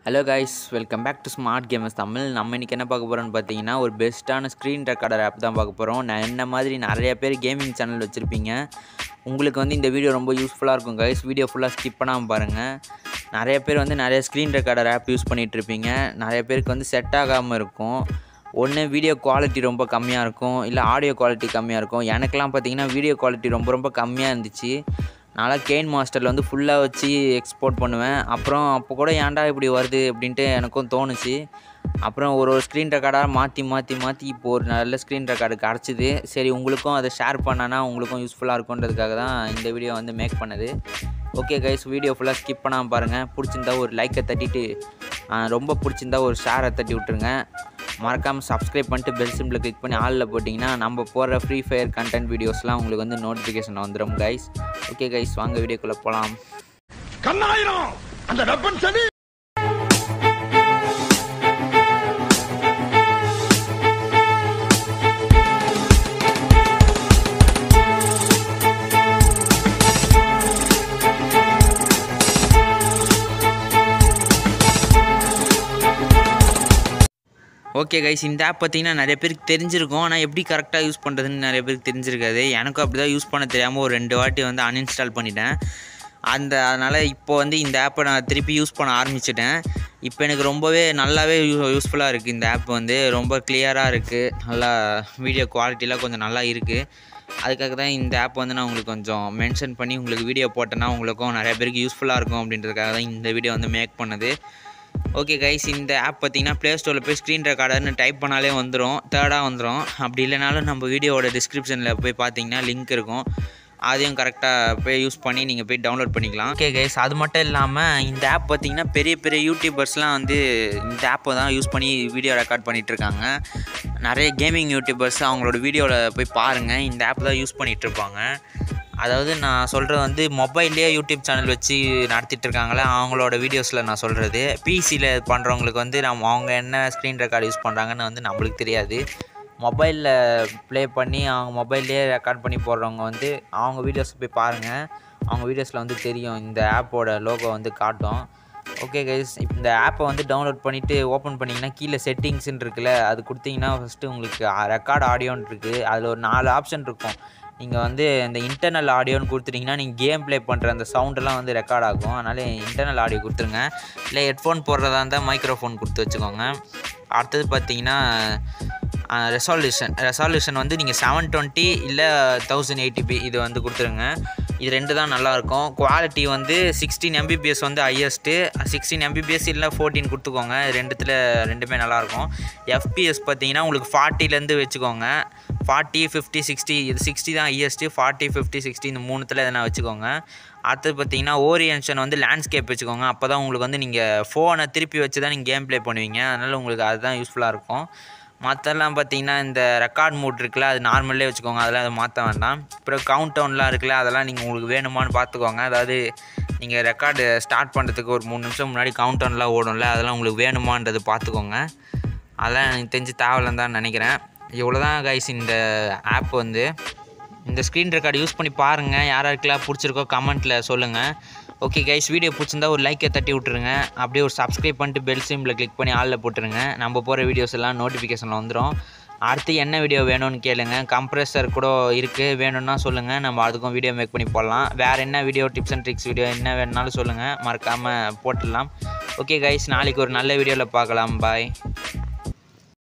hello guys welcome back to smart gamers Tamil நம்ம இன்றைக்கி என்ன பார்க்க போகிறோம்னு பார்த்தீங்கன்னா ஒரு பெஸ்ட்டான ஸ்க்ரீன் ரெக்கார்டர் ஆப் தான் பார்க்க போகிறோம் நான் என்ன மாதிரி நிறைய பேர் கேமிங் சேனல் வச்சுருப்பீங்க உங்களுக்கு வந்து இந்த வீடியோ ரொம்ப யூஸ்ஃபுல்லாக இருக்கும் கைஸ் வீடியோ ஃபுல்லாக ஸ்கிப் பண்ணாமல் பாருங்கள் நிறைய பேர் வந்து நிறைய ஸ்க்ரீன் ரெக்கார்டர் ஆப் யூஸ் பண்ணிகிட்டு இருப்பீங்க நிறைய பேருக்கு வந்து செட் ஆகாமல் இருக்கும் ஒன்று வீடியோ குவாலிட்டி ரொம்ப கம்மியாக இருக்கும் இல்லை ஆடியோ குவாலிட்டி கம்மியாக இருக்கும் எனக்கெலாம் பார்த்தீங்கன்னா வீடியோ குவாலிட்டி ரொம்ப ரொம்ப கம்மியாக இருந்துச்சு நான்லாம் கெயின் மாஸ்டரில் வந்து ஃபுல்லாக வச்சு எக்ஸ்போர்ட் பண்ணுவேன் அப்புறம் அப்போ கூட ஏன்டா இப்படி வருது அப்படின்ட்டு எனக்கும் தோணுச்சு அப்புறம் ஒரு ஒரு ஸ்க்ரீன் ரெக்கார்டாக மாற்றி மாற்றி மாற்றி இப்போ ஒரு நல்ல ஸ்க்ரீன் ரெக்கார்டு கிடச்சிது சரி உங்களுக்கும் அதை ஷேர் பண்ணனா உங்களுக்கும் யூஸ்ஃபுல்லாக இருக்குன்றதுக்காக தான் இந்த வீடியோ வந்து மேக் பண்ணது ஓகே கைஸ் வீடியோ ஃபுல்லாக ஸ்கிப் பண்ணாமல் பாருங்கள் பிடிச்சிருந்தா ஒரு லைக்கை தட்டிட்டு ஆ, ரொம்ப பிடிச்சிருந்தா ஒரு ஷேரை தட்டி விட்ருங்க மறக்காமல் சப்ஸ்கிரைப் பண்ணிட்டு பெல் சிம்பில் கிளிக் பண்ணி ஆளில் போட்டிங்கன்னா நம்ம போடுற ஃப்ரீ ஃபயர் கண்டென்ட் வீடியோஸ்லாம் உங்களுக்கு வந்து நோட்டிஃபிகேஷன் வந்துடும் கைஸ் ஓகே கைஸ் வாங்க வீடியோக்குள்ளே போகலாம் கண்ணாயிரம் அந்த வெப்பன் சரி ஓகே கைஸ் இந்த ஆப் பார்த்தீங்கன்னா நிறைய பேருக்கு தெரிஞ்சிருக்கும் ஆனால் எப்படி கரெக்டாக யூஸ் பண்ணுறதுன்னு நிறைய பேருக்கு தெரிஞ்சிருக்காது எனக்கும் அப்படி தான் யூஸ் பண்ண தெரியாமல் ஒரு ரெண்டு வாட்டி வந்து அன்இன்ஸ்டால் பண்ணிட்டேன் அந்த அதனால் இப்போ வந்து இந்த ஆப்பை நான் திருப்பி யூஸ் பண்ண ஆரம்பிச்சிட்டேன் இப்போ எனக்கு ரொம்பவே நல்லாவே யூ யூஸ்ஃபுல்லாக இருக்குது இந்த ஆப் வந்து ரொம்ப கிளியராக இருக்குது நல்லா வீடியோ குவாலிட்டிலாம் கொஞ்சம் நல்லா இருக்குது அதுக்காக தான் இந்த ஆப் வந்து நான் உங்களுக்கு கொஞ்சம் மென்ஷன் பண்ணி உங்களுக்கு வீடியோ போட்டேன்னா உங்களுக்கும் நிறைய பேருக்கு யூஸ்ஃபுல்லாக இருக்கும் அப்படின்றதுக்காக தான் இந்த வீடியோ வந்து மேக் பண்ணது ஓகே கைஸ் இந்த ஆப் பார்த்தீங்கன்னா ப்ளே ஸ்டோரில் போய் ஸ்க்ரீன் ரெக்கார்டர்னு டைப் பண்ணாலே வந்துடும் தேர்டாக வந்துடும் அப்படி இல்லைனாலும் நம்ம வீடியோவோட டிஸ்கிரிப்ஷனில் போய் பார்த்தீங்கன்னா லிங்க் இருக்கும் அதையும் கரெக்டாக போய் யூஸ் பண்ணி நீங்கள் போய் டவுன்லோட் பண்ணிக்கலாம் ஓகே கைஸ் அது மட்டும் இல்லாமல் இந்த ஆப் பார்த்தீங்கன்னா பெரிய பெரிய யூடியூபர்ஸ்லாம் வந்து இந்த ஆப்பை தான் யூஸ் பண்ணி வீடியோ ரெக்கார்ட் பண்ணிகிட்டு இருக்காங்க நிறைய கேமிங் யூடியூபர்ஸ் அவங்களோட வீடியோவில் போய் பாருங்கள் இந்த ஆப் தான் யூஸ் பண்ணிகிட்டு இருப்பாங்க அதாவது நான் சொல்கிறது வந்து மொபைல்லே யூடியூப் சேனல் வச்சு நடத்திட்டு இருக்காங்களே அவங்களோட வீடியோஸில் நான் சொல்கிறது பிசியில் பண்ணுறவங்களுக்கு வந்து நம்ம அவங்க என்ன ஸ்க்ரீன் ரெக்கார்டு யூஸ் பண்ணுறாங்கன்னு வந்து நம்மளுக்கு தெரியாது மொபைலில் ப்ளே பண்ணி அவங்க மொபைல்லே ரெக்கார்ட் பண்ணி போடுறவங்க வந்து அவங்க வீடியோஸ் போய் பாருங்கள் அவங்க வீடியோஸில் வந்து தெரியும் இந்த ஆப்போட லோகோ வந்து காட்டும் ஓகே கைஸ் இந்த ஆப்பை வந்து டவுன்லோட் பண்ணிவிட்டு ஓப்பன் பண்ணிங்கன்னா கீழே செட்டிங்ஸ்ன்னு இருக்குல்ல அது கொடுத்தீங்கன்னா ஃபஸ்ட்டு உங்களுக்கு ரெக்கார்ட் ஆடியோன்னு இருக்குது அதில் ஒரு நாலு ஆப்ஷன் இருக்கும் நீங்கள் வந்து இந்த இன்டர்னல் ஆடியோன்னு கொடுத்துட்டிங்கன்னா நீங்கள் கேம் ப்ளே பண்ணுற அந்த சவுண்டெல்லாம் வந்து ரெக்கார்ட் ஆகும் அதனால் இன்டர்னல் ஆடியோ கொடுத்துருங்க இல்லை ஹெட்ஃபோன் போடுறதா இருந்தால் மைக்ரோஃபோன் கொடுத்து வச்சுக்கோங்க அடுத்தது பார்த்தீங்கன்னா ரெசால்யூஷன் ரெசால்யூஷன் வந்து நீங்கள் செவன் டுவெண்ட்டி இல்லை தௌசண்ட் எயிட்டிபி இது வந்து கொடுத்துருங்க இது ரெண்டு தான் நல்லாயிருக்கும் குவாலிட்டி வந்து சிக்ஸ்டீன் எம்பிபிஎஸ் வந்து ஹையஸ்ட்டு சிக்ஸ்டீன் எம்பிபிஎஸ் இல்லை ஃபோர்டீன் கொடுத்துக்கோங்க இது ரெண்டுத்தில் ரெண்டுமே நல்லாயிருக்கும் எஃபிஎஸ் பார்த்தீங்கன்னா உங்களுக்கு ஃபார்ட்டிலேருந்து வச்சுக்கோங்க ஃபார்ட்டி ஃபிஃப்டி சிக்ஸ்டி இது சிக்ஸ்டி தான் ஹையஸ்ட்டு ஃபார்ட்டி ஃபிஃப்டி சிக்ஸ்டி இந்த மூணுத்தில் எதனா வச்சுக்கோங்க அடுத்தது பார்த்தீங்கன்னா ஓரியன்ஷன் வந்து லேண்ட்ஸ்கேப் வச்சுக்கோங்க அப்போ தான் உங்களுக்கு வந்து நீங்கள் ஃபோனை திருப்பி வச்சு தான் நீங்கள் கேம் ப்ளே பண்ணுவீங்க அதனால் உங்களுக்கு அதுதான் யூஸ்ஃபுல்லாக இருக்கும் மற்றெல்லாம் பார்த்தீங்கன்னா இந்த ரெக்கார்ட் மூட் இருக்குல்ல அது நார்மல்லே வச்சுக்கோங்க அதெல்லாம் அதை மாற்ற வேண்டாம் அப்புறம் கவுண்ட் டவுன்லாம் இருக்குல்ல அதெல்லாம் நீங்கள் உங்களுக்கு வேணுமான்னு பார்த்துக்கோங்க அதாவது நீங்கள் ரெக்கார்டு ஸ்டார்ட் பண்ணுறதுக்கு ஒரு மூணு நிமிஷம் முன்னாடி கவுண்ட் டவுன்லாம் ஓடும்ல அதெல்லாம் உங்களுக்கு வேணுமான்றது பார்த்துக்கோங்க அதெல்லாம் எனக்கு தெரிஞ்சு தேவையில்லைன்னு தான் நினைக்கிறேன் இவ்வளோ தான் கைஸ் இந்த ஆப் வந்து இந்த ஸ்க்ரீன் ரெக்கார்டு யூஸ் பண்ணி பாருங்கள் யார் யாருக்கெல்லாம் பிடிச்சிருக்கோ கமெண்ட்டில் சொல்லுங்கள் ஓகே கைஸ் வீடியோ பிடிச்சிருந்தா ஒரு லைக்கை தட்டி விட்ருங்க அப்படியே ஒரு சப்ஸ்கிரைப் பண்ணிட்டு பெல் சிம்பில் கிளிக் பண்ணி ஆளில் போட்டுருங்க நம்ம போகிற வீடியோஸ் எல்லாம் நோட்டிஃபிகேஷனில் வந்துடும் அடுத்து என்ன வீடியோ வேணும்னு கேளுங்க கம்ப்ரெசர் கூட இருக்குது வேணும்னா சொல்லுங்கள் நம்ம அதுக்கும் வீடியோ மேக் பண்ணி போடலாம் வேறு என்ன video tips and tricks video என்ன வேணுனாலும் சொல்லுங்கள் மறக்காமல் போட்டுடலாம் ஓகே கைஸ் நாளைக்கு ஒரு நல்ல வீடியோவில் பார்க்கலாம் பாய்